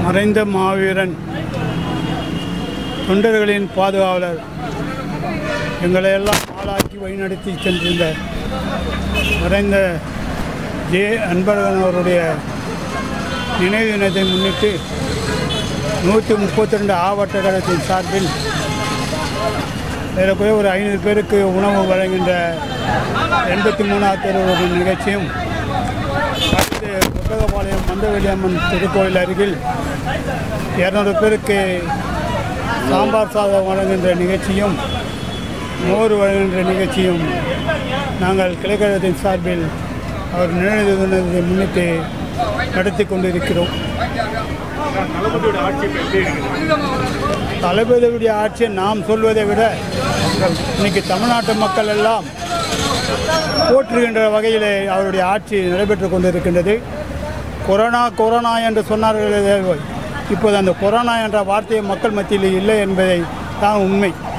மறைந்த மாவீரன் தொண்டர்களின் பாதுகாவலர் எங்களை எல்லாம் ஆளாக்கி வழிநடத்தி சென்றிருந்த மறைந்த ஜே அன்பழகன் அவருடைய நினைவு தினத்தை முன்னிட்டு நூற்றி முப்பத்தி ரெண்டு ஆவட்ட கழகத்தின் சார்பில் ஏறக்குறைய ஒரு ஐநூறு பேருக்கு உணவு வழங்குகின்ற எண்பத்தி மூணாவது தெருவு நிகழ்ச்சியும் அடுத்து புத்தகபாளையம் மந்தவெளி அம்மன் திருக்கோயில் அருகில் இரநூறு பேருக்கு சாம்பார் சாதம் வழங்குகின்ற நிகழ்ச்சியும் மோர் வழங்குகின்ற நிகழ்ச்சியும் நாங்கள் கிளைக்கழகத்தின் சார்பில் அவர் நினைவு தினத்தை முன்னிட்டு நடத்தி கொண்டிருக்கிறோம் தளபதியுடைய ஆட்சியை நாம் சொல்வதை விட இன்னைக்கு தமிழ்நாட்டு மக்கள் எல்லாம் போற்றுகின்ற வகையில் அவருடைய ஆட்சி நடைபெற்று கொண்டிருக்கின்றது கொரோனா கொரோனா என்று சொன்னார்களே இப்போது அந்த கொரோனா என்ற வார்த்தை மக்கள் மத்தியில் இல்லை என்பதை தான் உண்மை